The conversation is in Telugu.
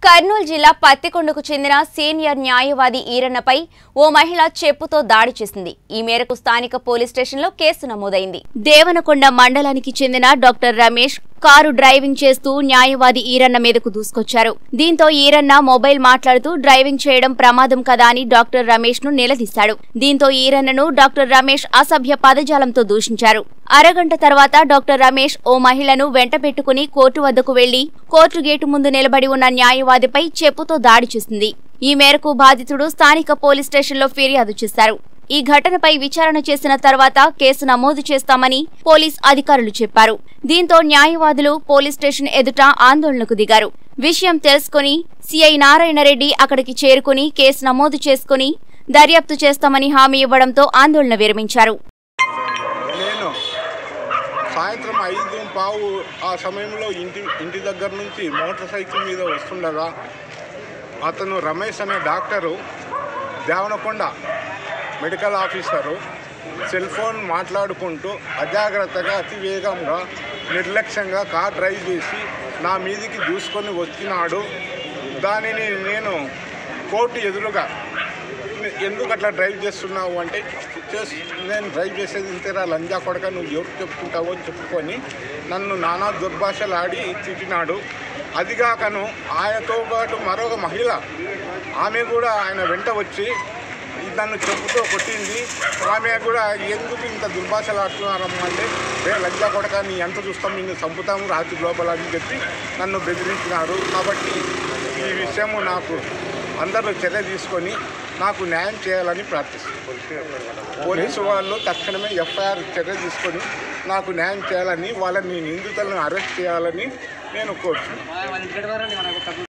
కర్నూలు జిల్లా పత్తికొండకు చెందిన సీనియర్ న్యాయవాది ఈరన్నపై ఓ మహిళ చెప్పుతో దాడి చేసింది ఈ మేరకు స్థానిక పోలీస్ స్టేషన్లో కేసు నమోదైంది దేవనకొండ మండలానికి చెందిన డాక్టర్ రమేష్ కారు డ్రైవింగ్ చేస్తూ న్యాయవాది ఈరన్న మీదకు దూసుకొచ్చారు దీంతో ఈరన్న మొబైల్ మాట్లాడుతూ డ్రైవింగ్ చేయడం ప్రమాదం కదా అని డాక్టర్ రమేష్ ను నిలదీశాడు దీంతో ఈరన్నను డాక్టర్ రమేష్ అసభ్య పదజాలంతో దూషించారు అరగంట తర్వాత డాక్టర్ రమేష్ ఓ మహిళను వెంట పెట్టుకుని కోర్టు వద్దకు వెళ్లి కోర్టు గేటు ముందు నిలబడి ఉన్న న్యాయవాదిపై చెప్పుతో దాడి చేసింది ఈ మేరకు బాధితుడు స్థానిక పోలీస్ స్టేషన్లో ఫిర్యాదు చేశారు ఈ ఘటనపై విచారణ చేసిన తర్వాత కేసు నమోదు చేస్తామని పోలీస్ అధికారులు చెప్పారు దీంతో న్యాయవాదులు పోలీస్ స్టేషన్ ఎదుట ఆందోళనకు దిగారు విషయం తెలుసుకుని సిఐ నారాయణరెడ్డి అక్కడికి చేరుకుని కేసు నమోదు చేసుకుని దర్యాప్తు చేస్తామని హామీ ఇవ్వడంతో ఆందోళన విరమించారు నేను సాయంత్రం ఐదు పావు ఆ సమయంలో ఇంటి ఇంటి దగ్గర నుంచి మోటార్ సైకిల్ మీద వస్తుండగా అతను రమేష్ అనే doctor Devanakonda medical officer cell phone మాట్లాడుకుంటూ అజాగ్రత్తగా అతి వేగంగా నిర్లక్ష్యంగా కార్ డ్రైవ్ చేసి నా మీదికి దూసుకొని వచ్చినాడు దానిని నేను కోర్టు ఎదురుగా ఎందుకు అట్లా డ్రైవ్ చేస్తున్నావు అంటే చేస్ నేను డ్రైవ్ చేసేది ఇంతేరా లంజా కొడక నువ్వు ఎవరు చెప్పుకుంటావో అని చెప్పుకొని నన్ను నానా దుర్భాషలు ఆడి తిట్టినాడు అదిగాకను ఆయనతో పాటు మరొక మహిళ ఆమె కూడా ఆయన వెంట వచ్చి నన్ను చెప్పుతో కొట్టింది ఆమె కూడా ఎందుకు ఇంత దుర్భాషలు ఆడుతున్నారమ్మా అంటే రే లంజా కొడక నీ ఎంత చూస్తాం నిన్ను చంపుతాము రాత్రి లోపల అని చెప్పి నన్ను బెదిరించినారు కాబట్టి ఈ విషయము నాకు అందరూ చర్య తీసుకొని నాకు న్యాయం చేయాలని ప్రార్థిస్తున్నాను పోలీసు వాళ్ళు తక్షణమే ఎఫ్ఐఆర్ చర్య తీసుకొని నాకు న్యాయం చేయాలని వాళ్ళని నిందితులను అరెస్ట్ చేయాలని నేను కోరుతున్నాను